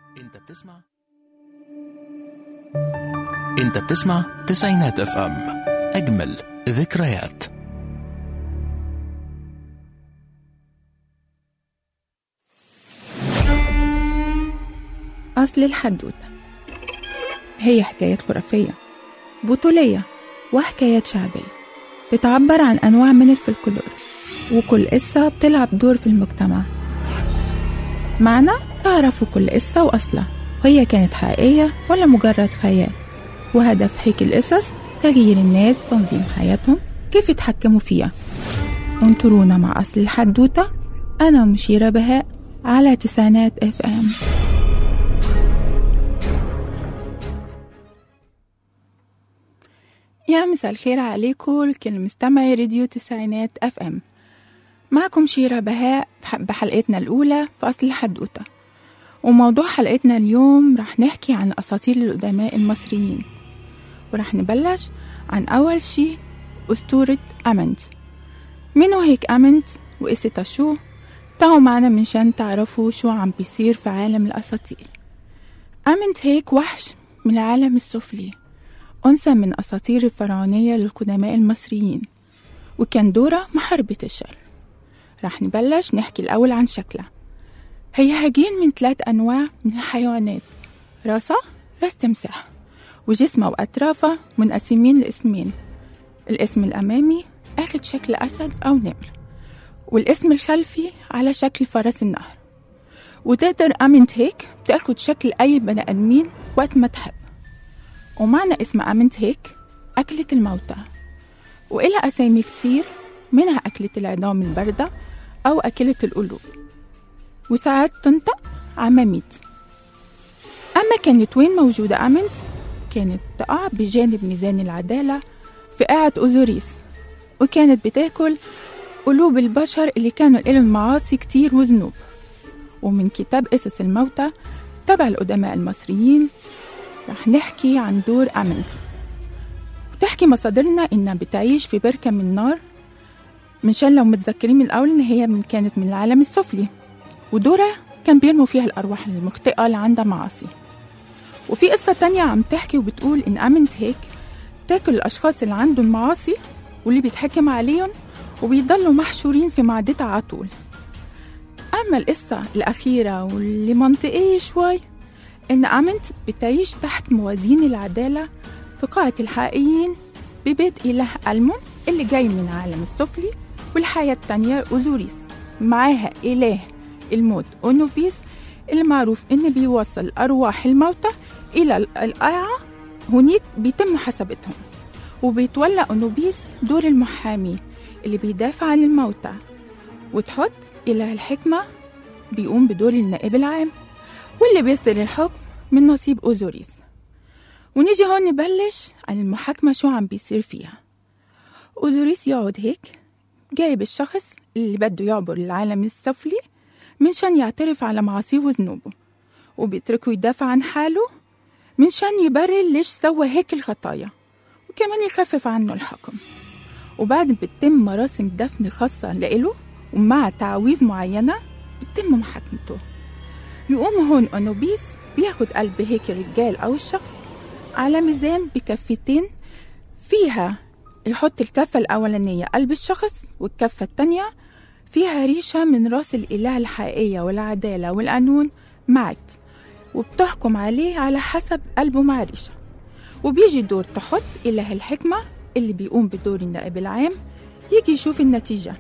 انت بتسمع انت بتسمع تسعينات اف ام اجمل ذكريات أصل الحدوتة هي حكايات خرافية بطولية وحكايات شعبية بتعبر عن أنواع من الفلكلور وكل قصة بتلعب دور في المجتمع معنى تعرفوا كل قصة وأصلها وهي كانت حقيقية ولا مجرد خيال وهدف هيك القصص تغيير الناس تنظيم حياتهم كيف يتحكموا فيها انطرونا مع أصل الحدوتة أنا مشيرة بهاء على تسعينات اف ام يا مساء الخير عليكم كل مستمعي راديو تسعينات اف ام معكم شيرة بهاء بحلقتنا الأولى في أصل الحدوتة وموضوع حلقتنا اليوم رح نحكي عن أساطير القدماء المصريين ورح نبلش عن أول شي أسطورة أمنت منو هيك أمنت وقصتها شو تعوا معنا منشان تعرفوا شو عم بيصير في عالم الأساطير أمنت هيك وحش من العالم السفلي أنثى من أساطير الفرعونية للقدماء المصريين وكان دورها محاربة الشر رح نبلش نحكي الأول عن شكلها هي هجين من ثلاث أنواع من الحيوانات راسها راس تمساح وجسمها وأطرافها منقسمين لاسمين الاسم الأمامي أخد شكل أسد أو نمر والاسم الخلفي على شكل فرس النهر وتقدر أمنت هيك بتاخد شكل أي بني آدمين وقت ما تحب ومعنى اسم أمنت هيك أكلة الموتى وإلها أسامي كتير منها أكلة العظام الباردة أو أكلة القلوب وساعات تنطق عماميت أما كانت وين موجودة أمنت كانت تقع بجانب ميزان العدالة في قاعة أوزوريس وكانت بتاكل قلوب البشر اللي كانوا لهم معاصي كتير وذنوب ومن كتاب قصص الموتى تبع القدماء المصريين رح نحكي عن دور أمنت وتحكي مصادرنا إنها بتعيش في بركة من نار منشان لو متذكرين من الأول إن هي من كانت من العالم السفلي ودورها كان بيرموا فيها الأرواح المخطئة اللي عندها معاصي وفي قصة تانية عم تحكي وبتقول إن أمنت هيك تاكل الأشخاص اللي عندهم معاصي واللي بيتحكم عليهم وبيضلوا محشورين في معدتها على طول أما القصة الأخيرة واللي منطقية شوي إن أمنت بتعيش تحت موازين العدالة في قاعة الحقيقيين ببيت إله ألمون اللي جاي من عالم السفلي والحياة التانية أوزوريس معاها إله الموت أونوبيس اللي معروف إنه بيوصل أرواح الموتى إلى القاعة هنيك بيتم محاسبتهم وبيتولى أونوبيس دور المحامي اللي بيدافع عن الموتى وتحط إله الحكمة بيقوم بدور النائب العام واللي بيصدر الحكم من نصيب أوزوريس ونيجي هون نبلش عن المحاكمة شو عم بيصير فيها أوزوريس يقعد هيك جايب الشخص اللي بده يعبر العالم السفلي منشان يعترف على معاصيه وذنوبه وبيتركه يدافع عن حاله منشان يبرر ليش سوى هيك الخطايا وكمان يخفف عنه الحكم وبعد بتتم مراسم دفن خاصة لإله ومع تعويذ معينة بتتم محاكمته يقوم هون أنوبيس بياخد قلب هيك الرجال أو الشخص على ميزان بكفتين فيها يحط الكفة الأولانية قلب الشخص والكفة التانية فيها ريشة من راس الإله الحقيقية والعدالة والقانون معت وبتحكم عليه على حسب قلبه مع ريشة وبيجي دور تحط إله الحكمة اللي بيقوم بدور النائب العام يجي يشوف النتيجة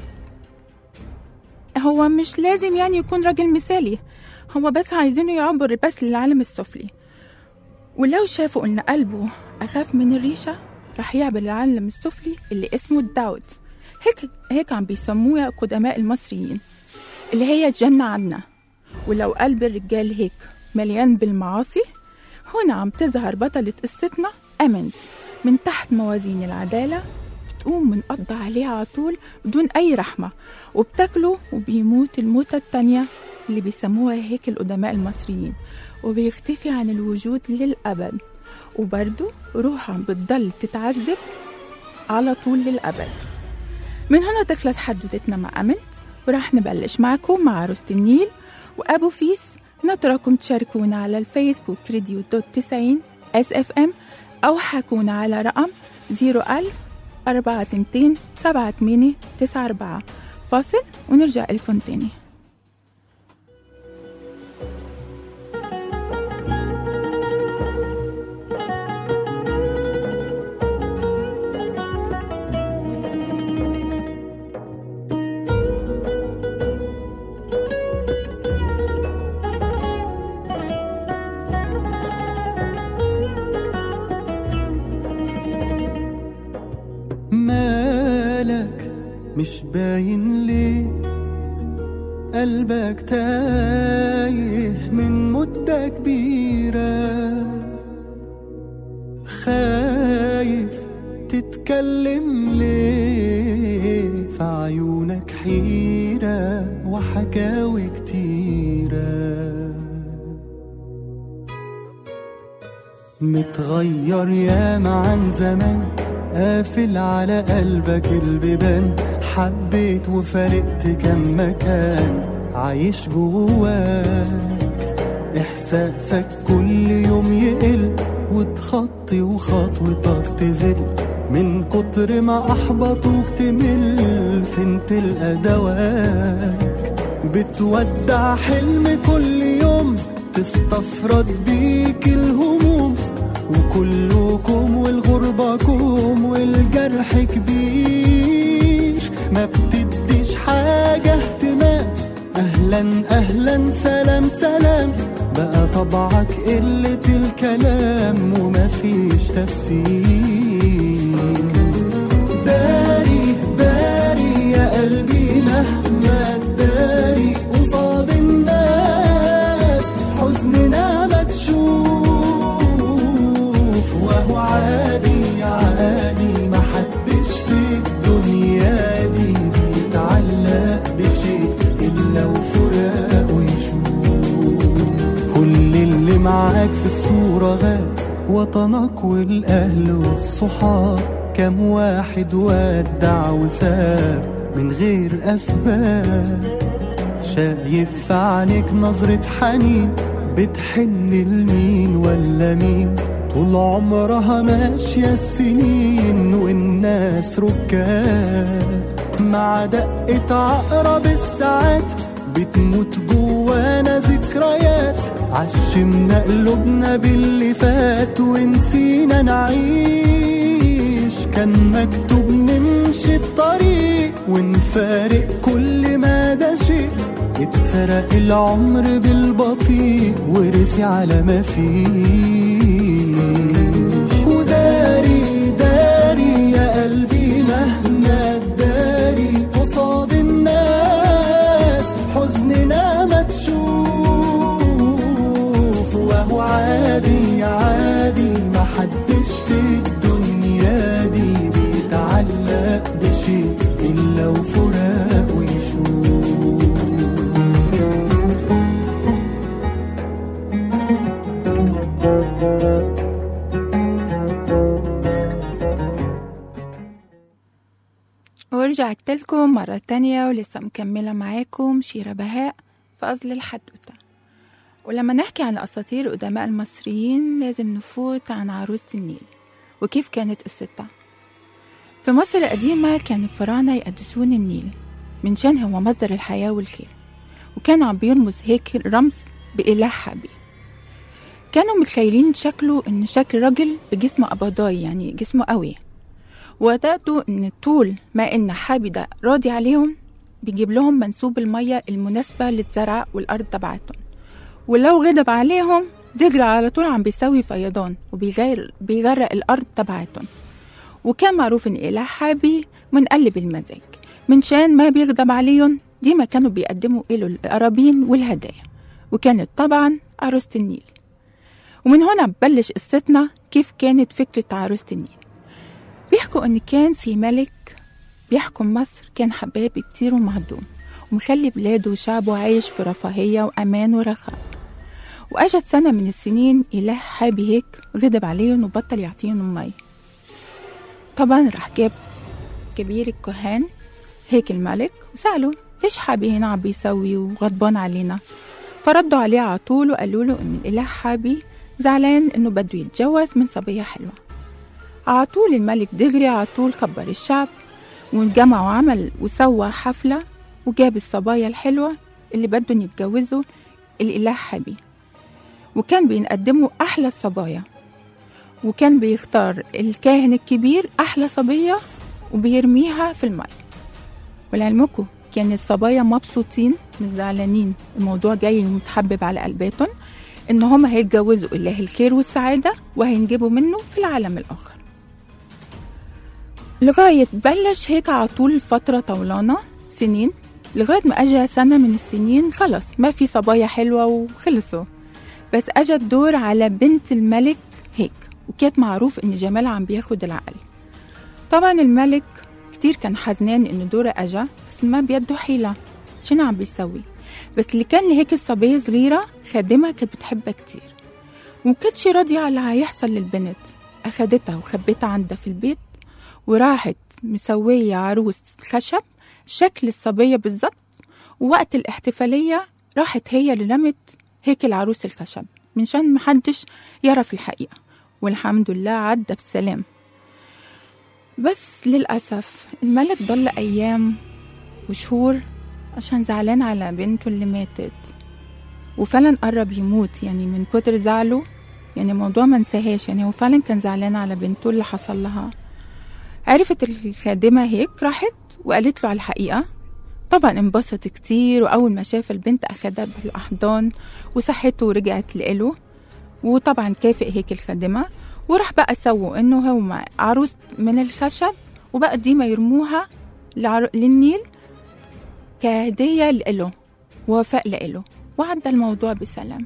هو مش لازم يعني يكون راجل مثالي هو بس عايزينه يعبر بس للعالم السفلي ولو شافوا إن قلبه أخاف من الريشة رح يعبر للعالم السفلي اللي اسمه الداود هيك هيك عم بيسموها قدماء المصريين اللي هي الجنة عنا ولو قلب الرجال هيك مليان بالمعاصي هنا عم تظهر بطلة قصتنا أمنت من تحت موازين العدالة بتقوم منقضى عليها على طول بدون أي رحمة وبتاكله وبيموت الموتة التانية اللي بيسموها هيك القدماء المصريين وبيختفي عن الوجود للأبد وبرضه روحها بتضل تتعذب على طول للأبد من هنا تخلص حدوتتنا مع أمنت وراح نبلش معكم مع عروسة النيل وأبو فيس نترككم تشاركونا على الفيسبوك راديو دوت تسعين اس اف ام أو حاكونا على رقم زيرو ألف أربعة تنتين سبعة تمانية تسعة أربعة فاصل ونرجع لكم تاني مالك مش باين ليه قلبك تايه من مدة كبيرة خايف تتكلم ليه في عيونك حيرة وحكاوي كتيرة متغير ياما عن زمان قافل على قلبك البيبان حبيت وفارقت كم مكان عايش جواك احساسك كل يوم يقل وتخطي وخطوتك تزل من كتر ما احبطوك تمل فين تلقى دواك بتودع حلم كل يوم تستفرد بيك الهموم وكلكم والغربة كوم والجرح كبير ما بتديش حاجة اهتمام أهلا أهلا سلام سلام بقى طبعك قلة الكلام ومفيش تفسير داري داري يا قلبي مهما تداري قصاد الناس حزننا ما تشوف وهو عادي عادي ما حدش في الدنيا دي بيتعلق بشيء إلا وفراقه يشوف كل اللي معاك في الصورة غاب وطنك والأهل والصحاب كم واحد ودع وساب من غير أسباب شايف في عينيك نظرة حنين بتحن لمين ولا مين طول عمرها ماشية السنين والناس ركاب مع دقة عقرب الساعات بتموت جوانا ذكريات عشمنا قلوبنا باللي فات ونسينا نعيش كان مكتوب نمشي الطريق ونفارق كل ما ده شيء اتسرق العمر بالبطيء ورسي على ما فيه وداري داري يا قلبي مهما تداري قصاد الناس حزننا ما تشوف وهو عادي عادي ما حدش في الدنيا دي بيتعلق بشيء إلا وفراقه يشوف ورجعت لكم مرة تانية ولسه مكملة معاكم شيرة بهاء في أصل الحدوتة ولما نحكي عن الأساطير القدماء المصريين لازم نفوت عن عروسة النيل وكيف كانت قصتها في مصر القديمة كان الفراعنة يقدسون النيل من شان هو مصدر الحياة والخير وكان عم بيرمز هيك رمز بإله حبي كانوا متخيلين شكله إن شكل رجل بجسم قبضاي يعني جسمه قوي واعتقدوا إن طول ما إن حابي ده راضي عليهم بيجيب لهم منسوب المية المناسبة للزرع والأرض تبعتهم ولو غضب عليهم دجرة على طول عم بيسوي فيضان وبيغير بيغرق الأرض تبعتهم وكان معروف إن إله حابي منقلب المزاج من شان ما بيغضب عليهم ديما كانوا بيقدموا إله القرابين والهدايا وكانت طبعا عروسة النيل ومن هنا ببلش قصتنا كيف كانت فكرة عروسة النيل بيحكوا إن كان في ملك بيحكم مصر كان حباب كتير ومهضوم ومخلي بلاده وشعبه عايش في رفاهية وأمان ورخاء وأجت سنة من السنين إله حابي هيك غضب عليهم وبطل يعطيهم مي طبعا راح جاب كبير الكهان هيك الملك وسأله ليش حابي هنا عم بيسوي وغضبان علينا فردوا عليه على طول وقالوا له إن الإله حابي زعلان إنه بده يتجوز من صبية حلوة على طول الملك دغري على طول كبر الشعب وانجمع وعمل وسوى حفلة وجاب الصبايا الحلوة اللي بدهم يتجوزوا الإله حابي وكان بينقدموا أحلى الصبايا وكان بيختار الكاهن الكبير أحلى صبية وبيرميها في الماء ولعلمكم كان الصبايا مبسوطين مش زعلانين الموضوع جاي متحبب على قلباتهم إن هما هيتجوزوا إله الخير والسعادة وهينجبوا منه في العالم الآخر لغاية بلش هيك على طول فترة طولانة سنين لغاية ما أجا سنة من السنين خلص ما في صبايا حلوة وخلصوا بس أجا الدور على بنت الملك هيك وكانت معروف إن جمالها عم بياخد العقل طبعا الملك كتير كان حزنان إنه دوره أجا بس ما بيده حيلة شنو عم بيسوي بس اللي كان لهيك الصبية صغيرة خادمة كانت بتحبها كتير ومكانتش راضية على اللي هيحصل للبنت أخدتها وخبيتها عندها في البيت وراحت مسوية عروس خشب شكل الصبية بالظبط ووقت الاحتفالية راحت هي اللي رمت هيك العروس الخشب منشان محدش يعرف الحقيقة والحمد لله عدى بسلام بس للأسف الملك ضل أيام وشهور عشان زعلان على بنته اللي ماتت وفعلا قرب يموت يعني من كتر زعله يعني الموضوع ما انساهاش يعني هو فعلا كان زعلان على بنته اللي حصل لها عرفت الخادمة هيك راحت وقالت له على الحقيقة طبعا انبسط كتير وأول ما شاف البنت أخدها بالأحضان وصحته ورجعت لإله وطبعا كافئ هيك الخادمة وراح بقى سووا إنه هو عروس من الخشب وبقى ديما يرموها لعر... للنيل كهدية لإله ووفاء لإله وعدى الموضوع بسلام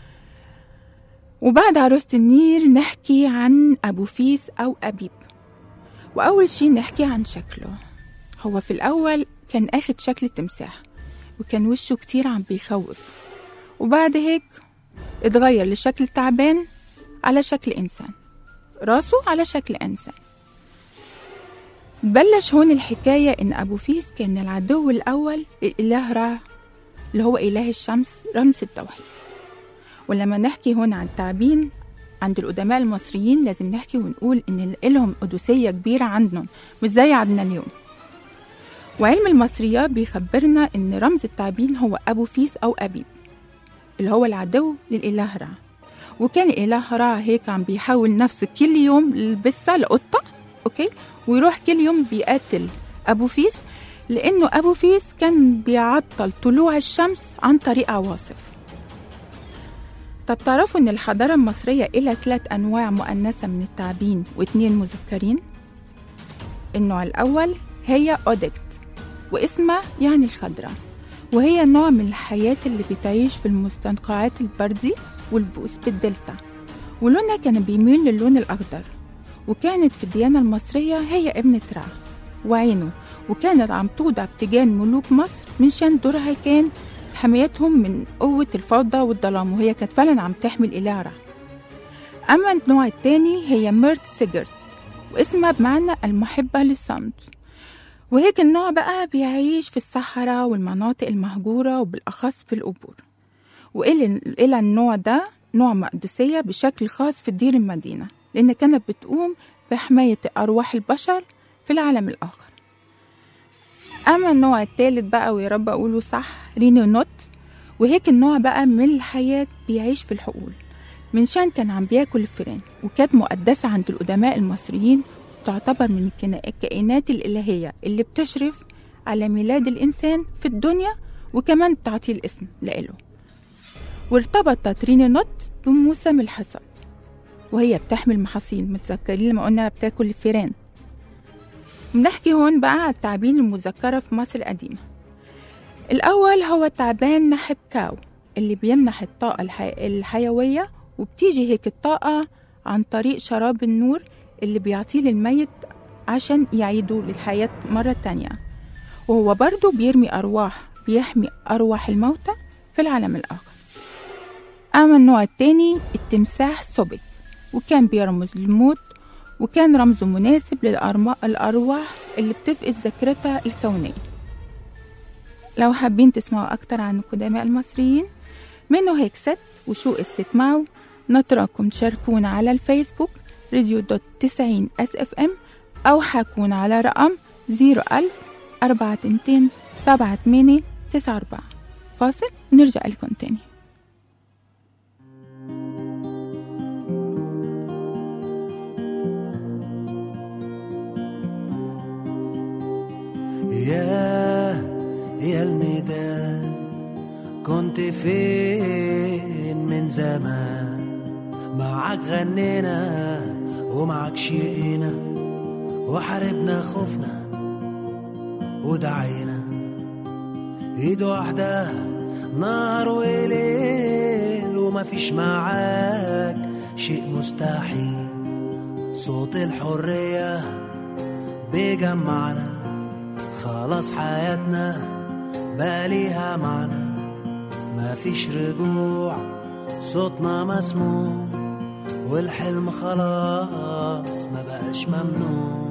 وبعد عروسة النيل نحكي عن أبو فيس أو أبيب وأول شي نحكي عن شكله هو في الأول كان أخد شكل التمساح وكان وشه كتير عم بيخوف وبعد هيك اتغير لشكل تعبان على شكل إنسان راسه على شكل إنسان بلش هون الحكاية إن أبو فيس كان العدو الأول لإله را اللي هو إله الشمس رمز التوحيد ولما نحكي هون عن تعبين عند القدماء المصريين لازم نحكي ونقول إن لهم قدسية كبيرة عندهم مش زي عندنا اليوم وعلم المصريات بيخبرنا إن رمز التعبين هو أبو فيس أو أبيب اللي هو العدو للإله را وكان إله را هيك عم بيحول نفسه كل يوم يلبسها لقطة أوكي ويروح كل يوم بيقاتل أبو فيس لأنه أبو فيس كان بيعطل طلوع الشمس عن طريق عواصف طب تعرفوا إن الحضارة المصرية إلها ثلاث أنواع مؤنثة من التعابين واثنين مذكرين النوع الأول هي أودكت واسمها يعني الخضراء وهي نوع من الحياة اللي بتعيش في المستنقعات البردي والبؤس بالدلتا ولونها كان بيميل للون الأخضر وكانت في الديانة المصرية هي ابنة رع وعينه وكانت عم توضع بتجان ملوك مصر من شان دورها كان حمايتهم من قوة الفوضى والظلام وهي كانت فعلا عم تحمي الإله رع أما النوع التاني هي ميرت سيجرت واسمها بمعنى المحبة للصمت وهيك النوع بقى بيعيش في الصحراء والمناطق المهجورة وبالأخص في القبور وإلى النوع ده نوع مقدسية بشكل خاص في الدير المدينة لأن كانت بتقوم بحماية أرواح البشر في العالم الآخر أما النوع الثالث بقى ويا رب أقوله صح رينو نوت وهيك النوع بقى من الحياة بيعيش في الحقول من شان كان عم بياكل الفيران وكانت مقدسة عند القدماء المصريين تعتبر من الكائنات الإلهية اللي بتشرف على ميلاد الإنسان في الدنيا وكمان بتعطيه الاسم لإله وارتبطت رينو نوت بموسم الحصاد وهي بتحمل محاصيل متذكرين لما قلنا بتاكل الفيران بنحكي هون بقى على التعابين المذكرة في مصر القديمة الأول هو تعبان نحب كاو اللي بيمنح الطاقة الحي... الحيوية وبتيجي هيك الطاقة عن طريق شراب النور اللي بيعطيه للميت عشان يعيدوا للحياة مرة تانية وهو برضو بيرمي أرواح بيحمي أرواح الموتى في العالم الآخر أما النوع التاني التمساح سوبك وكان بيرمز للموت وكان رمزه مناسب للأرواح اللي بتفقد ذاكرتها الكونية لو حابين تسمعوا أكتر عن القدماء المصريين منه هيك ست وشو قصة معه نطركم تشاركونا على الفيسبوك راديو دوت تسعين اس اف ام أو حاكونا على رقم زيرو ألف أربعة تنتين سبعة تمانية تسعة أربعة فاصل ونرجع لكم تاني يا يا الميدان كنت فين من زمان معاك غنينا ومعاك شقينا وحاربنا خوفنا ودعينا ايد واحدة نهار وليل ومفيش معاك شيء مستحيل صوت الحرية بيجمعنا خلاص حياتنا بقى ليها معنى مفيش رجوع صوتنا مسموع والحلم خلاص ما بقاش ممنوع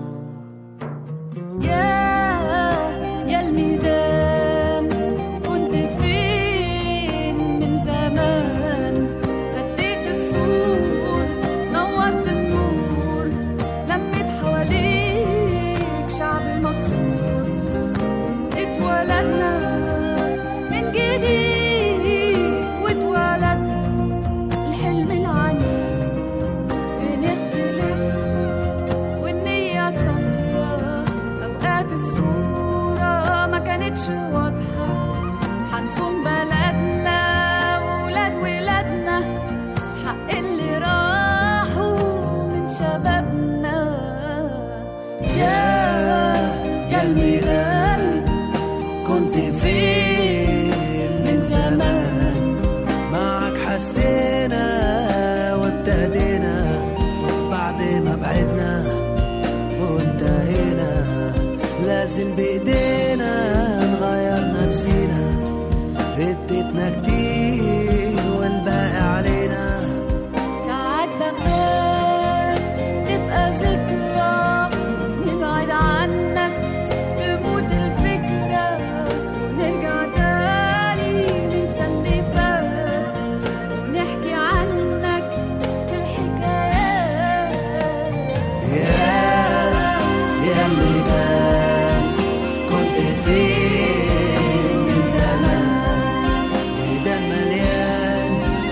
يا يا الميدان كنت فين من زمان هديت السور نورت النور لميت حواليك شعب مكسور اتولدنا من جديد واتولد الحلم العنيد بنختلف والنية صافية أوقات الصورة ما كانتش واضحة حنصون بلدنا وولاد ولادنا حق اللي راحوا من شبابنا يا يا الميلاد كنت فين من زمان معك حسينا وابتدينا بعد ما بعدنا وانتهينا لازم بايدينا نغير نفسينا اديتنا كتير والباقي علينا ساعات بخاف تبقى ذكرى نبعد عنك تموت الفكرة ونرجع تاني ننسى اللي فات ونحكي عنك في الحكايات يا يا الميدان كنت فين من زمان ميدان مليان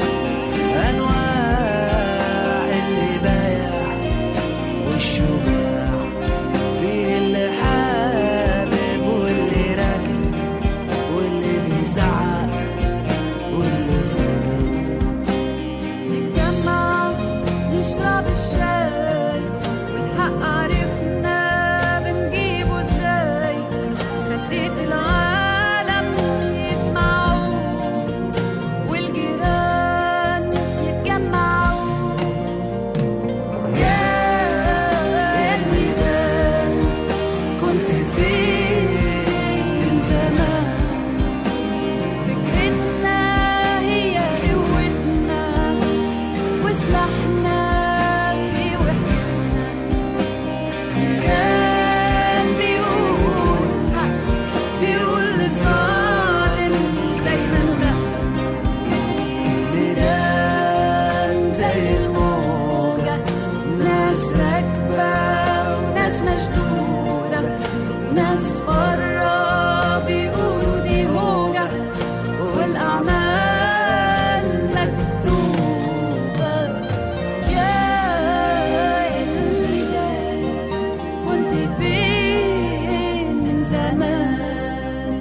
انواع اللي بايع والشجاع فيه اللي حابب واللي راكب واللي بيزعق واللي ساكت نتجمع نشرب الشاي والحق عرفنا بنجيبه ازاي خليت العالم يسمعوا والجيران يتجمعوا يا يا الميدان كنت فين من زمان فكرتنا هي قوتنا وسلاحنا في وحدتنا كان بيقول حق بيقول للظالم دايما لا ميدان زي الموجة ناس راكبة وناس مشدودة ناس برا بيقولوا دي هوجة والأعمال مكتوبة يا البداية كنت فين من زمان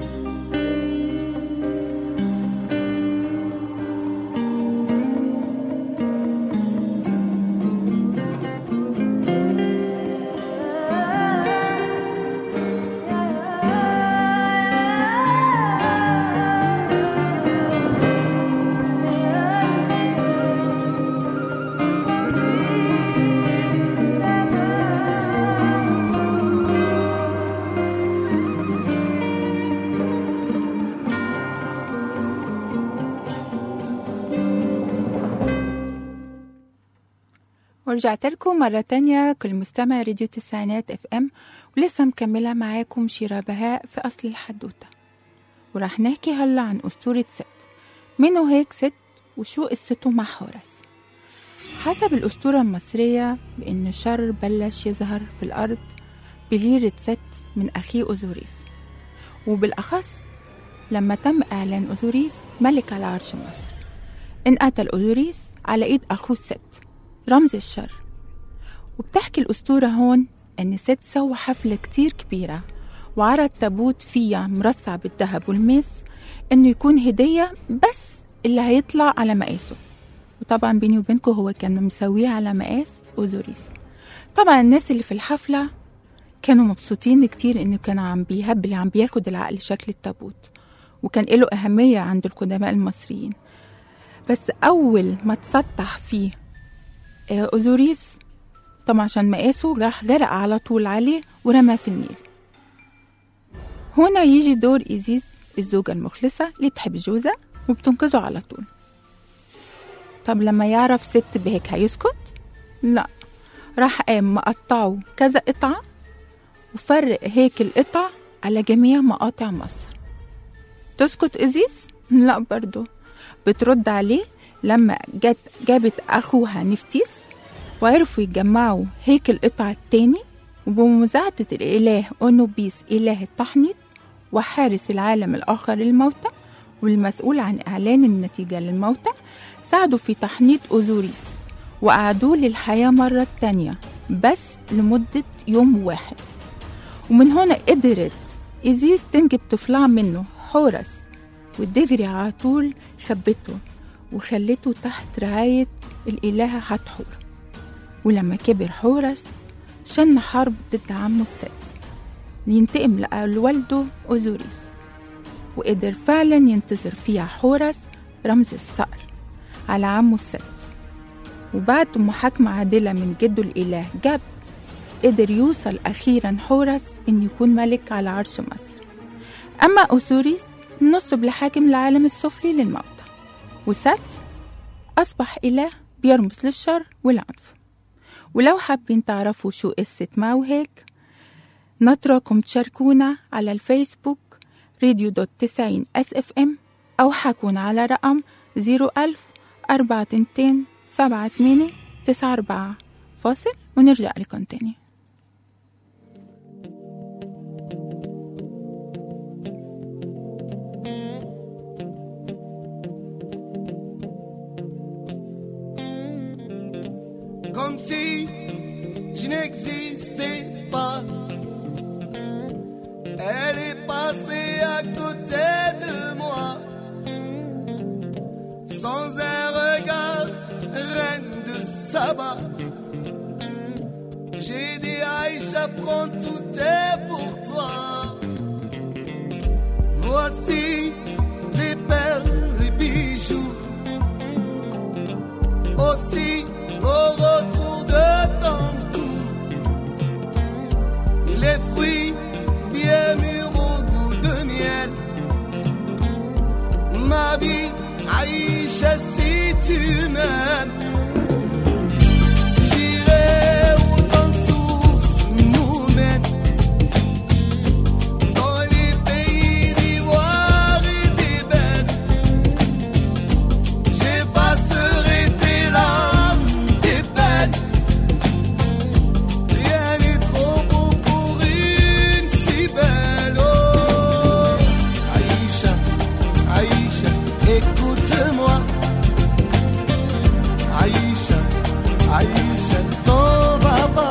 ورجعت لكم مرة تانية كل مستمع راديو تسعينات اف ام ولسه مكملة معاكم شيرة بهاء في أصل الحدوتة وراح نحكي هلا عن أسطورة ست منه هيك ست وشو قصته مع حورس حسب الأسطورة المصرية بأن الشر بلش يظهر في الأرض بليرة ست من أخيه أوزوريس وبالأخص لما تم إعلان أوزوريس ملك على عرش مصر انقتل أوزوريس على إيد أخوه ست رمز الشر وبتحكي الأسطورة هون إن ست سوى حفلة كتير كبيرة وعرض تابوت فيها مرصع بالذهب والماس إنه يكون هدية بس اللي هيطلع على مقاسه وطبعا بيني وبينكم هو كان مسويه على مقاس أوزوريس طبعا الناس اللي في الحفلة كانوا مبسوطين كتير إنه كان عم بيهبل عم بياخد العقل شكل التابوت وكان له أهمية عند القدماء المصريين بس أول ما تسطح فيه آه، أوزوريس طبعا عشان مقاسه راح غرق على طول عليه ورماه في النيل هنا يجي دور إيزيز الزوجة المخلصة اللي بتحب جوزها وبتنقذه على طول طب لما يعرف ست بهيك هيسكت؟ لا راح قام مقطعه كذا قطعة وفرق هيك القطع على جميع مقاطع مصر تسكت إزيز؟ لا برضو بترد عليه لما جت جابت أخوها نفتيس وعرفوا يجمعوا هيك القطع التاني وبمساعدة الإله أونوبيس إله التحنيط وحارس العالم الآخر للموتى والمسؤول عن إعلان النتيجة للموتى ساعدوا في تحنيط أوزوريس وأعادوه للحياة مرة تانية بس لمدة يوم واحد ومن هنا قدرت إيزيس تنجب طفلها منه حورس والدغري على طول خبته وخلته تحت رعاية الإلهة حتحور ولما كبر حورس شن حرب ضد عمه الست لينتقم لوالده أوزوريس وقدر فعلا ينتصر فيها حورس رمز الصقر على عمه الست وبعد محاكمة عادلة من جده الإله جاب قدر يوصل أخيرا حورس إن يكون ملك على عرش مصر أما أوسوريس نصب لحاكم العالم السفلي للموتى وست أصبح إله بيرمز للشر والعنف ولو حابين تعرفوا شو قصة ما وهيك نترككم تشاركونا على الفيسبوك راديو دوت تسعين اس اف ام أو حكونا على رقم زيرو ألف أربعة تنتين سبعة تمانية تسعة أربعة فاصل ونرجع لكم تاني comme si je n'existais pas. Elle est passée à côté de moi, sans un regard, reine de Saba. J'ai dit Aïcha, prends tout est pour toi. Voici les perles, les bijoux aussi au retour de ton cou. Les fruits bien mûrs au goût de miel. Ma vie, Aïcha, si tu m'aimes. J'irai où ton souffle nous mène. Dans les pays d'ivoire et d'ébène. J'effacerai tes larmes, tes peines. Rien n'est trop beau pour une si belle. Oh, Aïcha, Aïcha, écoute-moi. Aïcha, Aïcha, ton papa.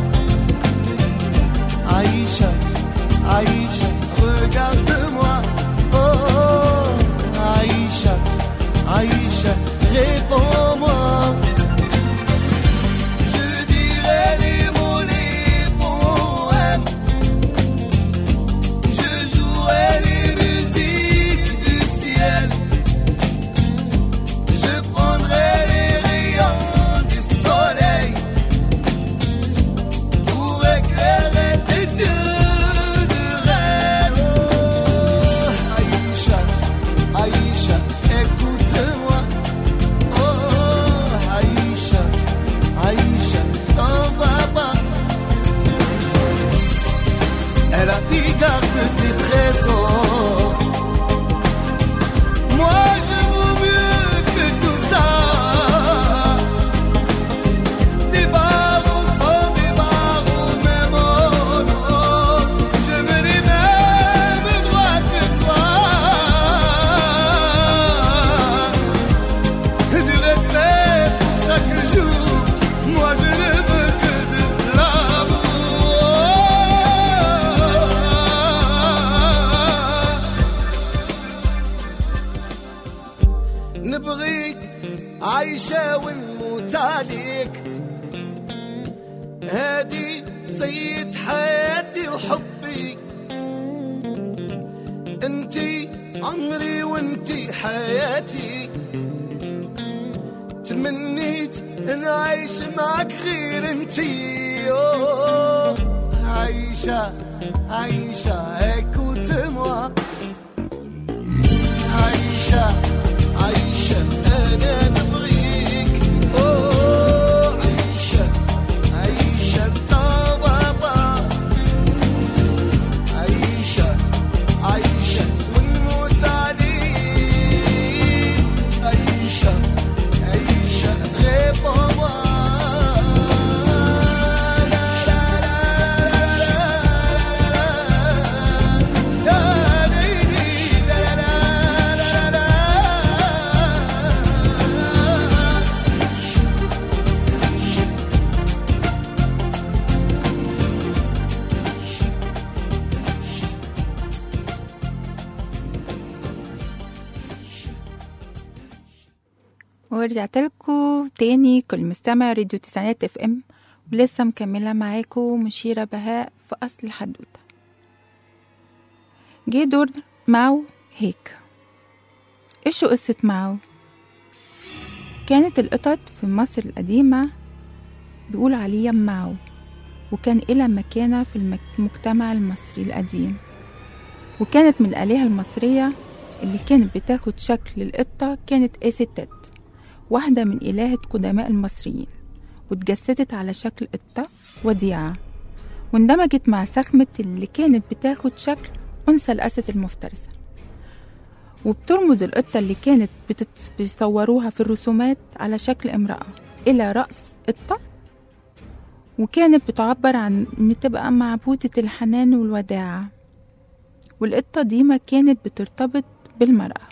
Aïcha, Aïcha, regarde-moi. Oh, oh, Aïcha, Aïcha, réponds-moi. Je dirai les mots, les poèmes. Je jouerai les musiques du ciel. Je prendrai les rayons du soleil pour éclairer tes yeux de rêve. Oh, Aïcha, Aïcha, écoute-moi. Oh, نبغيك عايشة ونموت عليك هادي سيد حياتي وحبي انتي عمري وانتي حياتي تمنيت نعيش معك غير انتي أوه. عايشة عايشة هيك وتموى عايشة عايشة أنا نبغيك أوه عايشة عايشة بابا عايشة عايشة ونموت عليك عايشة عايشة غير بابا لا لا لا لا لا لا ليلي لا لا لا لا لا ورجعت لكم تاني كل مستمع راديو تسعينات اف ام ولسه مكملة معاكم مشيرة بهاء في أصل الحدوتة جه دور ماو هيك ايش قصة ماو كانت القطط في مصر القديمة بيقول عليها ماو وكان إلها مكانة في المك- المجتمع المصري القديم وكانت من الآلهة المصرية اللي كانت بتاخد شكل القطة كانت إيستت واحدة من إلهة قدماء المصريين واتجسدت على شكل قطة وديعة واندمجت مع سخمة اللي كانت بتاخد شكل أنثى الأسد المفترسة وبترمز القطة اللي كانت بتت- بيصوروها في الرسومات على شكل امرأة إلى رأس قطة وكانت بتعبر عن إن تبقى معبودة الحنان والوداعة والقطة دي ما كانت بترتبط بالمرأة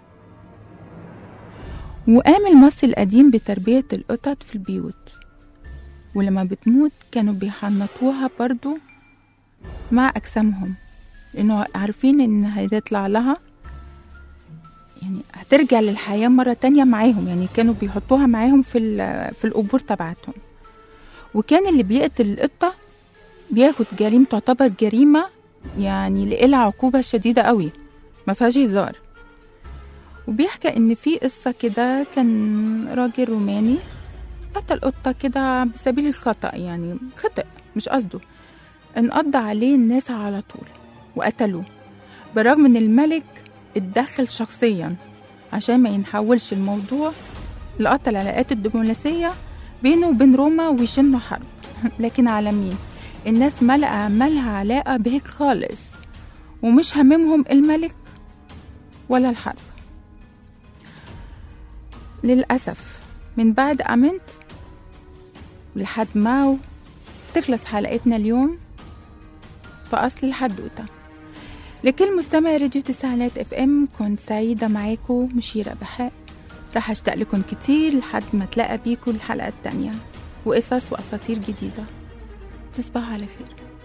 وقام المصري القديم بتربية القطط في البيوت ولما بتموت كانوا بيحنطوها برضو مع أجسامهم لأنه عارفين إن هيطلع لها يعني هترجع للحياة مرة تانية معاهم يعني كانوا بيحطوها معاهم في, ال- في القبور تبعتهم وكان اللي بيقتل القطة بياخد جريمة تعتبر جريمة يعني لقلها عقوبة شديدة قوي ما فيهاش هزار وبيحكى ان في قصة كده كان راجل روماني قتل قطة كده بسبيل الخطأ يعني خطأ مش قصده انقضى عليه الناس على طول وقتلوه برغم ان الملك اتدخل شخصيا عشان ما ينحولش الموضوع لقطع العلاقات الدبلوماسية بينه وبين روما ويشنوا حرب لكن على مين الناس ملقى مالها علاقة بهيك خالص ومش هممهم الملك ولا الحرب للأسف من بعد أمنت لحد ما تخلص حلقتنا اليوم في أصل الحدوتة لكل مستمع راديو تسعينات اف ام كنت سعيدة معاكم مشيرة بحاء راح اشتاق لكم كتير لحد ما تلاقى بيكم الحلقة التانية وقصص وأساطير جديدة تصبحوا على خير